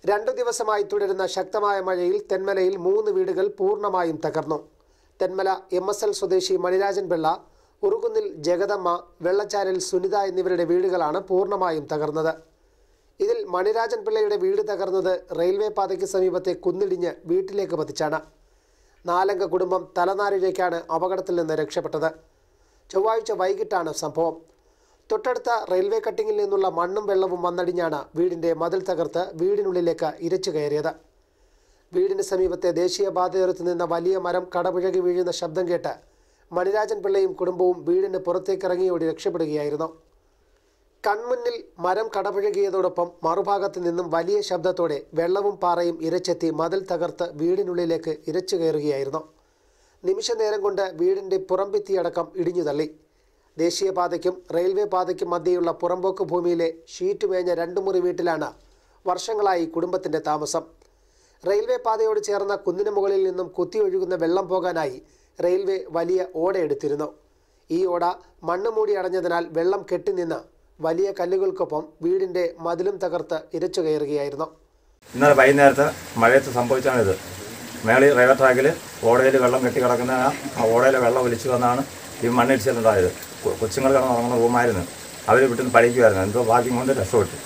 രണ്ടു ദിവസമായി തുടരുന്ന ശക്തമായ മഴയിൽ തെന്മലയിൽ മൂന്ന് വീടുകൾ പൂർണ്ണമായും തകർന്നു തെന്മല എം എസ് എൽ സ്വദേശി മണിരാജൻ പിള്ള ഉറുകുന്നിൽ ജഗദമ്മ വെള്ളച്ചാലിൽ സുനിത എന്നിവരുടെ വീടുകളാണ് പൂർണ്ണമായും തകർന്നത് ഇതിൽ മണിരാജൻ പിള്ളയുടെ വീട് തകർന്നത് റെയിൽവേ പാതയ്ക്ക് സമീപത്തെ കുന്നിടിഞ്ഞ് വീട്ടിലേക്ക് പതിച്ചാണ് നാലംഗ കുടുംബം തലനാരിഴയ്ക്കാണ് അപകടത്തിൽ നിന്ന് രക്ഷപ്പെട്ടത് ചൊവ്വാഴ്ച വൈകിട്ടാണ് സംഭവം തൊട്ടടുത്ത റെയിൽവേ കട്ടിങ്ങിൽ നിന്നുള്ള മണ്ണും വെള്ളവും വന്നടിഞ്ഞാണ് വീടിന്റെ മതിൽ തകർത്ത് വീടിനുള്ളിലേക്ക് ഇരച്ചു കയറിയത് വീടിന് സമീപത്തെ ദേശീയപാതയോരത്ത് നിന്ന വലിയ മരം കടപുഴകി വീഴുന്ന ശബ്ദം കേട്ട് മണിരാജൻ പിള്ളയും കുടുംബവും വീടിന് പുറത്തേക്കിറങ്ങിയോടി രക്ഷപ്പെടുകയായിരുന്നു കൺമുന്നിൽ മരം കടപുഴകിയതോടൊപ്പം മറുഭാഗത്ത് നിന്നും വലിയ ശബ്ദത്തോടെ വെള്ളവും പാറയും ഇരച്ചെത്തി മതിൽ തകർത്ത് വീടിനുള്ളിലേക്ക് ഇരച്ചു കയറുകയായിരുന്നു നിമിഷനേരം കൊണ്ട് വീടിന്റെ പുറംഭിത്തിയടക്കം ഇടിഞ്ഞു തള്ളി ദേശീയപാതയ്ക്കും റെയിൽവേ പാതയ്ക്കും മധ്യയുള്ള പുറമ്പോക്ക് ഭൂമിയിലെ ഷീറ്റ് മേഞ്ഞ രണ്ടു മുറി വീട്ടിലാണ് വർഷങ്ങളായി കുടുംബത്തിന്റെ താമസം റെയിൽവേ പാതയോട് ചേർന്ന കുന്നിന് മുകളിൽ നിന്നും കുത്തിയൊഴുകുന്ന വെള്ളം പോകാനായി റെയിൽവേ വലിയ ഓട എടുത്തിരുന്നു ഈ ഓട മണ്ണ് മൂടി അടഞ്ഞതിനാൽ വെള്ളം കെട്ടിനിന്ന് വലിയ കല്ലുകൾക്കൊപ്പം വീടിന്റെ മതിലും തകർത്ത് ഇരച്ചു കയറുകയായിരുന്നു ഇന്നലെ വൈകുന്നേരത്ത് മഴയത്ത് സംഭവിച്ചാണിത് മേളി റെയിൽവേ ട്രാക്കിൽ ഓടയിൽ വെള്ളം കെട്ടി കിടക്കുന്ന ആ ആ ഓടയിലെ വെള്ളം ഒലിച്ചു വന്നാണ് ഈ മണ്ണിടിച്ചിലുണ്ടായത് കൊ- കൊച്ചുങ്ങൾ കിടന്ന് ഉറങ്ങുന്ന റൂമായിരുന്നു അവർ വീട്ടിൽ നിന്ന് പഠിക്കുമായിരുന്നു എന്തോ ഭാഗ്യം കൊണ്ട് രക്ഷപ്പെട്ടു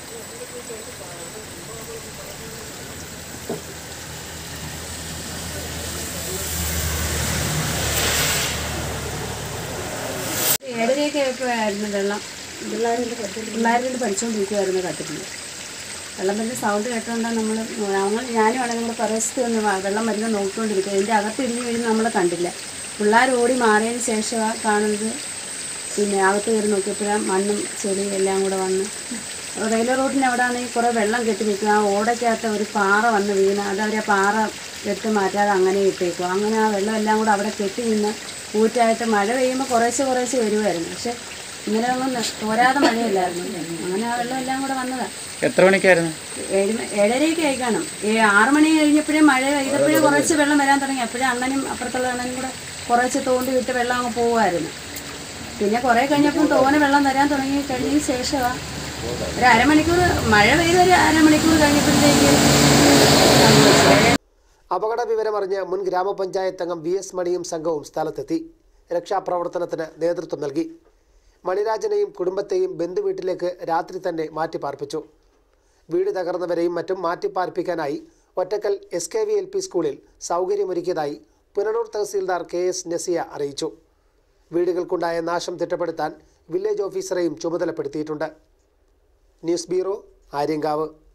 ഏഴരയൊക്കെ ആയപ്പോഴായിരുന്നു വെള്ളം പിള്ളേരുടെ പഠിച്ചുകൊണ്ടിരിക്കുമായിരുന്നു കട്ടിൽ വെള്ളം വരുന്ന സൗണ്ട് കേട്ടോണ്ടാണ് നമ്മൾ ഞങ്ങൾ ഞാനും ആണെങ്കിൽ കൂടെ പ്രദേശത്ത് നിന്ന് വ- വെള്ളം വരുന്നത് നോക്കിക്കൊണ്ടിരിക്കുക ഇതിൻ്റെ അകത്ത് ഇടിഞ്ഞ് വീഴുന്ന നമ്മൾ കണ്ടില്ല പിള്ളേർ ഓടി മാറിയതിന് ശേഷമാണ് കാണുന്നത് പിന്നെ അകത്ത് കയറി നോക്കിയപ്പോഴാണ് മണ്ണും ചെളിയും എല്ലാം കൂടെ വന്ന് റെയിൽവേ റോഡിന് അവിടെ ആണെങ്കിൽ കുറേ വെള്ളം കെട്ടി നിൽക്കുക ആ ഓടയ്ക്കകത്ത് ഒരു പാറ വന്ന് വീണ് അത് അവർ ആ പാറ എടുത്ത് മാറ്റാതെ അങ്ങനെ ഇട്ടേക്കും അങ്ങനെ ആ വെള്ളം എല്ലാം കൂടെ അവിടെ കെട്ടി നിന്ന് ഊറ്റായിട്ട് മഴ പെയ്യുമ്പോൾ കുറേശ്ശെ കുറേശ്ശെ വരുമായിരുന്നു പക്ഷെ ഇന്നലെ ഒന്നും ന- തോരാതെ മഴയല്ലായിരുന്നു അങ്ങനെ ആ വെള്ളം എല്ലാം കൂടെ വന്നതാണ് എത്ര മണിക്കായിരുന്നു ഏഴ് മ- ഏഴരയൊക്കെ ആയി കാണും ഏ ആറ് മണി കഴിഞ്ഞപ്പോഴേ മഴ പെയ്തപ്പോഴേ കുറച്ച് വെള്ളം വരാൻ തുടങ്ങി അപ്പോഴേ അണ്ണനും അപ്പുറത്തുള്ള അണ്ണനും കൂടെ കുറച്ച് തോണ്ടി വിട്ട് വെള്ളം അങ്ങ് പോവുമായിരുന്നു പിന്നെ കുറേ കഴിഞ്ഞപ്പോൾ തോനെ വെള്ളം വരാൻ തുടങ്ങി കഴിഞ്ഞതിന് ശേഷമാണ് ഒരു അരമണിക്കൂർ മഴ പെയ്ത് ഒരു അരമണിക്കൂർ കഴിഞ്ഞപ്പോഴത്തേക്ക് സംഭവിച്ചു. അപകട വിവരമറിഞ്ഞ് മുൻ ഗ്രാമപഞ്ചായത്ത് അംഗം വി എസ് മണിയും സംഘവും സ്ഥലത്തെത്തി രക്ഷാപ്രവർത്തനത്തിന് നേതൃത്വം നൽകി മണിരാജനെയും കുടുംബത്തെയും ബന്ധുവീട്ടിലേക്ക് രാത്രി തന്നെ മാറ്റിപ്പാർപ്പിച്ചു വീട് തകർന്നവരെയും മറ്റും മാറ്റിപ്പാർപ്പിക്കാനായി Ottakkal S K V L P സ്കൂളിൽ സൗകര്യമൊരുക്കിയതായി പുനലൂർ തഹസീൽദാർ കെ എസ് നസിയ അറിയിച്ചു വീടുകൾക്കുണ്ടായ നാശം തിട്ടപ്പെടുത്താൻ വില്ലേജ് ഓഫീസറെയും ചുമതലപ്പെടുത്തിയിട്ടുണ്ട് ന്യൂസ് ബ്യൂറോ ആര്യങ്കാവ്